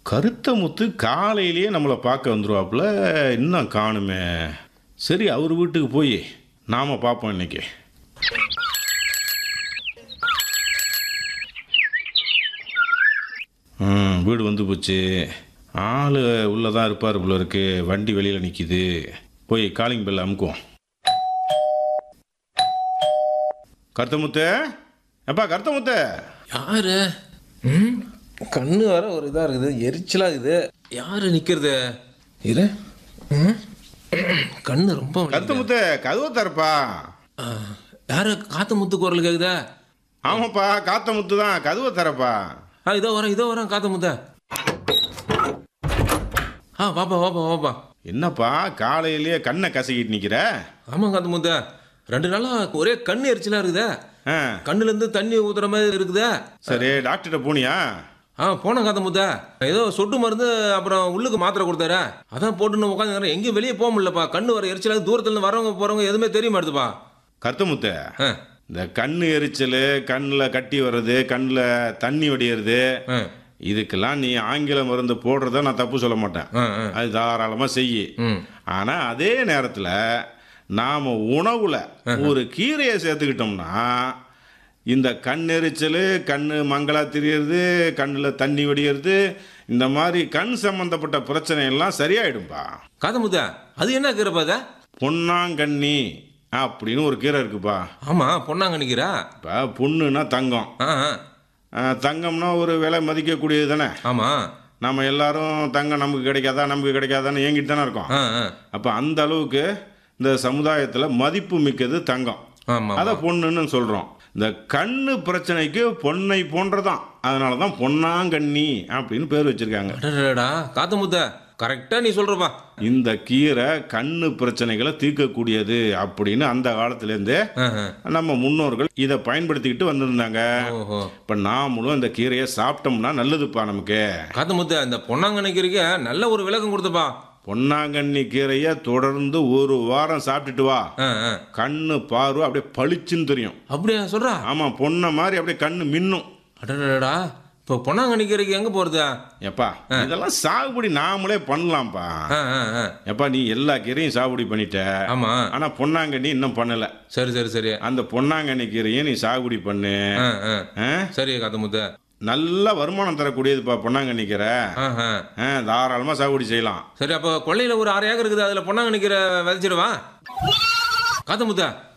கருத்த முத்து காலையிலேயே நம்மளை பார்க்க வந்துருவாப்புல இன்னும் காணுமே சரி அவர் வீட்டுக்கு போய் நாம் பார்ப்போம் இன்னைக்கு ம் வீடு வந்து போச்சு ஆள் உள்ளே தான் இருப்பார் போல இருக்கு வண்டி வெளியில் நிற்கிது போய் காலிங் பெல் அமுக்குவோம் கருத்தமுத்து எப்பா கருத்தமுத்து யாரு ம் கண்ணு வர ஒரு இதாக இருக்குது எரிச்சலாக இருக்குது யாரு நிற்கிறது இரு ம் கண்ணு ரொம்ப வலிக்குது. கருத்தமுத்து கதவை தரப்பா ஆ, யாரு காத்து முத்து குரல் கேக்குதா ஆமாப்பா காத்த முத்து தான் கதவை தரப்பா ஆ இதோ வரேன் இதோ வரேன் காத்து முத்த ஆ வாப்பா வாப்பா வாப்பா என்னப்பா காலையிலேயே கண்ணை கசக்கிட்டு நிற்கிற ஆமாம் காத்து முத்த ரெண்டு நாளா ஒரே கண்ணு எரிச்சலாக இருக்குதா ஆ கண்ணுலேருந்து தண்ணி ஊத்துற மாதிரி இருக்குதா சரி டாக்டர்கிட்ட போனியா ஆ போனேன் காத்த முத்த ஏதோ சொட்டு மருந்து அப்புறம் உள்ளுக்கு மாத்திரை கொடுத்தாரா அதான் போட்டுன்னு உட்காந்து எங்கேயும் வெளியே போக முடியலப்பா கண்ணு வர எரிச்சலாக தூரத்துல இருந்து வரவங்க போறவங்க எதுவுமே தெரிய மாட்டுதுப்பா கருத்தமுத்து ஆ இந்த கண்ணு எரிச்சல் கண்ணில் கட்டி வர்றது கண்ணில் தண்ணி வடியறது ஆ இதுக்கெல்லாம் நீ ஆங்கில மருந்து போடுறத நான் தப்பு சொல்ல மாட்டேன் ஆ ஆ அது தாராளமாக செய் ம் ஆனால் அதே நேரத்தில் நாம் உணவில் ஒரு கீரையை சேர்த்துக்கிட்டோம்னா இந்த கண் எரிச்சல் கண் மங்களா தெரியறது கண்ணில் தண்ணி வடியறது இந்த மாதிரி கண் சம்பந்தப்பட்ட பிரச்சனை எல்லாம் சரியாயிடும்பா காதமுத்தா அது என்ன கீரைப்பா அது பொன்னாங்கண்ணி அப்படின்னு ஒரு கீரை இருக்குப்பா ஆமா பொண்ணாங்க நிக்கிறா இப்போ பொண்ணுன்னா தங்கம் ஆ ஆ. ஆ, தங்கம்னா ஒரு விலை மதிக்கக்கூடியது தானே ஆமா நம்ம எல்லாரும் தங்கம் நமக்கு கிடைக்காதா நமக்கு கிடைக்காதான்னு ஏங்கிட்டு தானே இருக்கோம் ஆ ஆ அப்போ அந்த அளவுக்கு இந்த சமுதாயத்தில் மதிப்பு மிக்கது தங்கம் ஆமா அதை பொண்ணுன்னு சொல்கிறோம் இந்த கண்ணு பிரச்சனைக்கு பொன்னை போன்றதான் அதனால தான் பொன்னாங்கண்ணி அப்படின்னு பேர் வச்சிருக்காங்க அடடடா காத்தமுத்த கரெக்டா நீ சொல்றப்பா இந்த கீரை கண்ணு பிரச்சனைகளை தீர்க்கக்கூடியது அப்படின்னு அந்த காலத்துலேருந்தே ஆ, ஆ. நம்ம முன்னோர்கள் இதை பயன்படுத்திக்கிட்டு வந்திருந்தாங்க ஓஹோ இப்போ நாமளும் இந்த கீரையை சாப்பிட்டோம்னா நல்லதுப்பா நமக்கு காத்தமுத்த இந்த பொன்னாங்க நிக்கிறீங்க நல்ல ஒரு விளக்கம் கொடுத்தப்பா பொன்னாங்கண்ணி கீரையை தொடர்ந்து ஒரு வாரம் சாப்பிட்டுட்டு வா ஆ ஆ கண்ணு பார்வை அப்படியே பளிச்சுன்னு தெரியும் அப்படியா சொல்றா ஆமாம் பொண்ணை மாதிரி அப்படியே கண்ணு மின்னும் அடடடா இப்போ பொன்னாங்க நிக்கிறீங்க எங்க போறது எப்பா இதெல்லாம் சாகுபடி நாமளே பண்ணலாம்ப்பா ஆ ஆ ஆ எப்பா நீ எல்லா கீரையும் சாகுபடி பண்ணிட்ட ஆமா ஆனால் பொன்னாங்கண்ணி இன்னும் பண்ணல சரி சரி சரி அந்த பொன்னாங்கண்ணி கீரையை நீ சாகுபடி பண்ணு ஆ ஆ ஆ? சரி காத்தமுத்த நல்ல வருமானம் தரக்கூடியதுப்பா பொன்னாங்கண்ணி கீரை ஆ ஆ ஆ, தாராளமா சாகுபடி செய்யலாம் சரி அப்போ கொள்ளையில ஒரு அரை ஏக்கர் இருக்குது அதுல பொன்னாங்க நிக்கிற விதைச்சிடுவா காத்தமுத்த